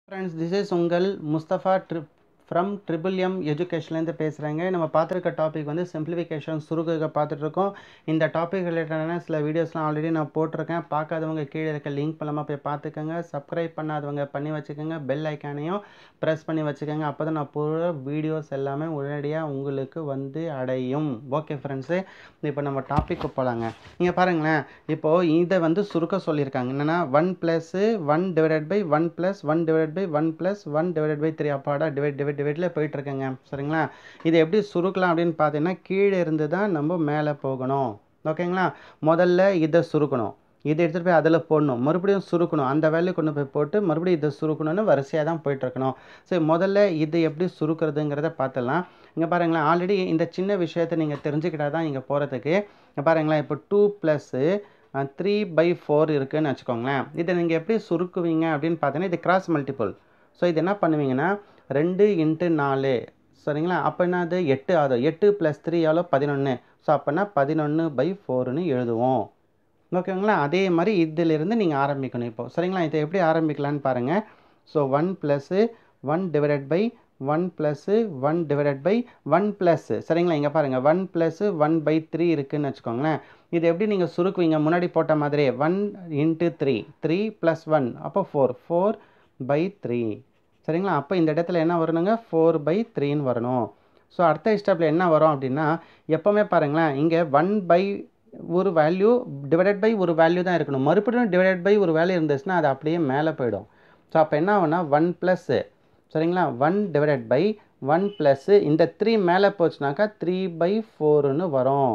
friends this is உங்கள் Mustafa trip from triple M எஜுகேஷன்லேருந்து பேசுகிறேங்க நம்ம பார்த்துருக்க டாபிக் வந்து சிம்பிளிஃபிகேஷன் சுருக்குக பார்த்துட்ருக்கோம் இந்த டாபிக் ரிலேட்டடான சில வீடியோஸ்லாம் ஆல்ரெடி நான் போட்டிருக்கேன் பார்க்காதவங்க கீழே இருக்க லிங்க் மூலமாக போய் பார்த்துக்கோங்க சப்ஸ்கிரைப் பண்ணாதவங்க பண்ணி வச்சுக்கோங்க பெல் ஐக்கானையும் ப்ரெஸ் பண்ணி வச்சுக்கோங்க அப்போ தான் நான் போடுற வீடியோஸ் எல்லாமே உடனடியாக உங்களுக்கு வந்து அடையும் ஓகே ஃப்ரெண்ட்ஸு இப்போ நம்ம டாப்பிக்கு போகலாங்க இங்கே பாருங்களேன் இப்போது இதை வந்து சுருக்க சொல்லியிருக்காங்க என்னென்னா one plus one divided by one plus one divided by one plus one divided by three அப்பாடா டிவைட் டிவைட் டிவைடில் போயிட்டுருக்கேங்க சரிங்களா இதை எப்படி சுருக்கலாம் அப்படின்னு பார்த்தீங்கன்னா கீழே இருந்து தான் நம்ம மேலே போகணும் ஓகேங்களா முதல்ல இதை சுருக்கணும் இதை எடுத்துகிட்டு போய் அதில் போடணும் மறுபடியும் சுருக்கணும் அந்த வேலையை கொண்டு போய் போட்டு மறுபடியும் இதை சுருக்கணும்னு வரிசையாக தான் போயிட்டுருக்கணும் சரி முதல்ல இது எப்படி சுருக்கிறதுங்கிறத பார்த்துடலாம் இங்கே பாருங்களேன் ஆல்ரெடி இந்த சின்ன விஷயத்தை நீங்கள் தெரிஞ்சுக்கிட்டா தான் இங்கே போகிறதுக்கு இங்கே பாருங்களேன் இப்போ two plus three by four இருக்குதுன்னு வச்சுக்கோங்களேன் இதை நீங்கள் எப்படி சுருக்குவீங்க அப்படின்னு பார்த்தீங்கன்னா இது கிராஸ் மல்டிபிள் ஸோ இது என்ன பண்ணுவீங்கன்னா ரெண்டு இன்ட்டு நாலு சரிங்களா அப்போ என்னது எட்டு ஆகுது எட்டு ப்ளஸ் த்ரீ எவ்வளோ பதினொன்று ஸோ அப்போனா பதினொன்று பை ஃபோர்னு எழுதுவோம் ஓகேங்களா அதே மாதிரி இதிலிருந்து நீங்கள் ஆரம்பிக்கணும் இப்போ சரிங்களா இதை எப்படி ஆரம்பிக்கலான்னு பாருங்கள் so one plus one divided by one plus one divided by one plus சரிங்களா இங்கே பாருங்கள் one plus one by three இருக்குதுன்னு வச்சுக்கோங்களேன் இது எப்படி நீங்கள் சுருக்குவீங்க முன்னாடி போட்ட மாதிரியே one into three three plus one அப்போ ஃபோர் ஃபோர் பை த்ரீ சரிங்களா அப்போ இந்த இடத்துல என்ன வரணுங்க ஃபோர் பை த்ரீன்னு வரணும் ஸோ அடுத்த ஸ்டெப்பில் என்ன வரும் அப்படின்னா எப்போவுமே பாருங்களேன் இங்கே ஒன் பை ஒரு வேல்யூ டிவைடட் பை ஒரு வேல்யூ தான் இருக்கணும் மறுபடியும் டிவைடட் பை ஒரு வேல்யூ இருந்துச்சுன்னா அது அப்படியே மேலே போயிடும் ஸோ அப்போ என்ன ஆகும்னா ஒன் ப்ளஸ்ஸு சரிங்களா one divided by one plus இந்த த்ரீ மேலே போச்சுனாக்கா த்ரீ பை ஃபோருன்னு வரும்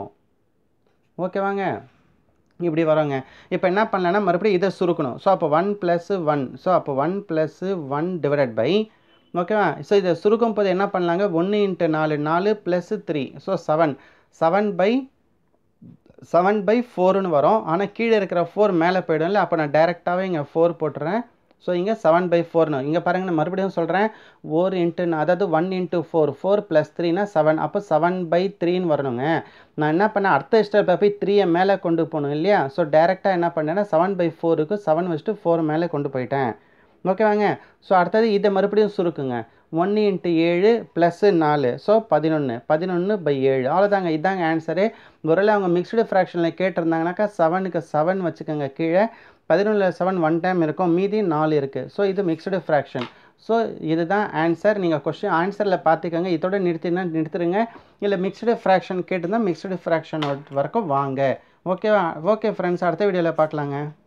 ஓகேவாங்க இப்படி வரோங்க இப்போ என்ன பண்ணலன்னா மறுபடியும் இதை சுருக்கணும் ஸோ அப்போ ஒன் ப்ளஸ்ஸு ஒன் ஸோ அப்போ one plus one divided by ஓகேவா ஸோ இதை சுருக்கும் போது என்ன பண்ணலாங்க ஒன்று இன்ட்டு நாலு நாலு plus three so seven seven by seven by ஃபோர்னு வரும் ஆனால் கீழே இருக்கிற ஃபோர் மேலே போய்டும்ல அப்போ நான் டேரெக்டாகவே இங்கே ஃபோர் போட்டுறேன் ஸோ இங்கே செவன் பை ஃபோர்னு இங்கே பாருங்கள் நான் மறுபடியும் சொல்கிறேன் ஓர் இன்ட்டு அதாவது one into four four plus த்ரீனா செவன் அப்போ செவன் பை த்ரீன்னு வரணுங்க நான் என்ன பண்ணேன் அடுத்த ஸ்டெப்பில் போய் த்ரீயை மேலே கொண்டு போகணும் இல்லையா ஸோ டேரெக்டாக என்ன பண்ணேன்னா செவன் பை ஃபோருக்கு செவன் வச்சுட்டு ஃபோர் மேலே கொண்டு போயிட்டேன் ஓகேவாங்க ஸோ அடுத்தது இதை மறுபடியும் சுருக்குங்க ஒன்று இன்ட்டு ஏழு ப்ளஸ்ஸு நாலு ஸோ பதினொன்று பதினொன்று பை ஏழு அவ்வளோதாங்க இதாங்க ஆன்சரு ஒருவேளை அவங்க மிக்ஸ்டு ஃப்ராக்ஷனில் கேட்டிருந்தாங்கனாக்கா செவனுக்கு செவன் வச்சுக்கோங்க கீழே பதினொன்றில் செவன் ஒன் டைம் இருக்கும் மீதி நாலு இருக்குது ஸோ இது மிக்ஸ்டு ஃப்ராக்ஷன் ஸோ இதுதான் ஆன்சர் நீங்கள் கொஸ்டின் ஆன்சரில் பார்த்துக்கோங்க இதோட நிறுத்தினா நிறுத்துருங்க இல்லை மிக்ஸ்டு ஃப்ராக்ஷன் கேட்டிருந்தால் மிக்ஸ்டு ஃப்ராக்ஷன் வரைக்கும் வாங்க ஓகேவா ஓகே ஃப்ரெண்ட்ஸ் அடுத்த வீடியோவில் பார்க்கலாங்க